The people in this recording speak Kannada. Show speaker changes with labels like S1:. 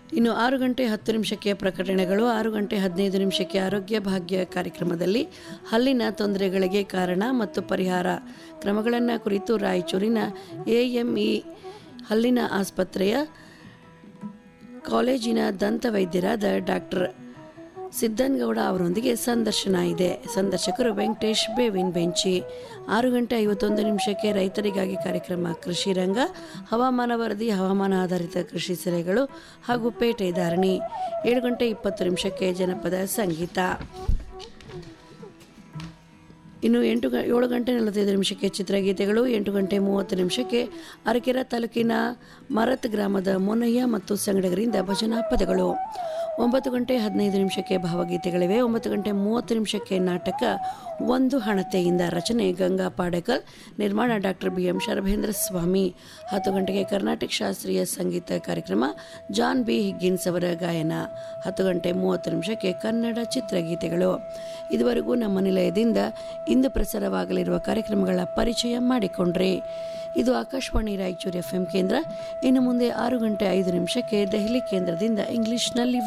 S1: ಇನ್ನು ಆರು ಗಂಟೆ ಹತ್ತು ನಿಮಿಷಕ್ಕೆ ಪ್ರಕಟಣೆಗಳು ಆರು ಗಂಟೆ ಹದಿನೈದು ನಿಮಿಷಕ್ಕೆ ಆರೋಗ್ಯ ಭಾಗ್ಯ ಕಾರ್ಯಕ್ರಮದಲ್ಲಿ ಹಲ್ಲಿನ ತೊಂದರೆಗಳಿಗೆ ಕಾರಣ ಮತ್ತು ಪರಿಹಾರ ಕ್ರಮಗಳನ್ನು ಕುರಿತು ರಾಯಚೂರಿನ ಎಎಂಇ ಹಲ್ಲಿನ ಆಸ್ಪತ್ರೆಯ ಕಾಲೇಜಿನ ದಂತ ವೈದ್ಯರಾದ ಡಾಕ್ಟರ್ ಸಿದ್ದನ್ಗೌಡ ಅವರೊಂದಿಗೆ ಸಂದರ್ಶನ ಇದೆ ಸಂದರ್ಶಕರು ವೆಂಕಟೇಶ್ ಬೇವಿನ್ ಬೆಂಚಿ ಆರು ಗಂಟೆ ಐವತ್ತೊಂದು ನಿಮಿಷಕ್ಕೆ ರೈತರಿಗಾಗಿ ಕಾರ್ಯಕ್ರಮ ಕೃಷಿ ರಂಗ ಹವಾಮಾನ ವರದಿ ಹವಾಮಾನ ಆಧಾರಿತ ಕೃಷಿ ಸಲಹೆಗಳು ಹಾಗೂ ಪೇಟೆ ಧಾರಣಿ ಏಳು ಗಂಟೆ ಇಪ್ಪತ್ತು ನಿಮಿಷಕ್ಕೆ ಜನಪದ ಸಂಗೀತ ಇನ್ನು ಎಂಟು ಗ ಏಳು ಗಂಟೆ ನಲವತ್ತೈದು ನಿಮಿಷಕ್ಕೆ ಚಿತ್ರಗೀತೆಗಳು ಎಂಟು ಗಂಟೆ ಮೂವತ್ತು ನಿಮಿಷಕ್ಕೆ ಅರಕೆರೆ ತಾಲೂಕಿನ ಮರತ್ ಗ್ರಾಮದ ಮೊನಯ್ಯ ಮತ್ತು ಸಂಗಡಗರಿಂದ ಭಜನಾ ಪದಗಳು ಒಂಬತ್ತು ಗಂಟೆ ಹದಿನೈದು ನಿಮಿಷಕ್ಕೆ ಭಾವಗೀತೆಗಳಿವೆ ಒಂಬತ್ತು ಗಂಟೆ ಮೂವತ್ತು ನಿಮಿಷಕ್ಕೆ ನಾಟಕ ಒಂದು ಹಣತೆಯಿಂದ ರಚನೆ ಗಂಗಾ ಪಾಡೇಕರ್ ನಿರ್ಮಾಣ doctor B M Sharabhendra Swamy ಹತ್ತು ಗಂಟೆಗೆ ಕರ್ನಾಟಕ ಶಾಸ್ತ್ರೀಯ ಸಂಗೀತ ಕಾರ್ಯಕ್ರಮ ಜಾನ್ ಬಿ ಹಿಗ್ಗಿನ್ಸ್ ಅವರ ಗಾಯನ ಹತ್ತು ಗಂಟೆ ಮೂವತ್ತು ನಿಮಿಷಕ್ಕೆ ಕನ್ನಡ ಚಿತ್ರಗೀತೆಗಳು ಇದುವರೆಗೂ ನಮ್ಮ ನಿಲಯದಿಂದ ಇಂದು ಪ್ರಸಾರವಾಗಲಿರುವ ಕಾರ್ಯಕ್ರಮಗಳ ಪರಿಚಯ ಮಾಡಿಕೊಂಡ್ರೆ ಇದು ಆಕಾಶವಾಣಿ ರಾಯಚೂರು ಎಫ್ ಕೇಂದ್ರ ಇನ್ನು ಮುಂದೆ ಆರು ಗಂಟೆ ಐದು ನಿಮಿಷಕ್ಕೆ ದೆಹಲಿ ಕೇಂದ್ರದಿಂದ ಇಂಗ್ಲಿಷ್ನಲ್ಲಿ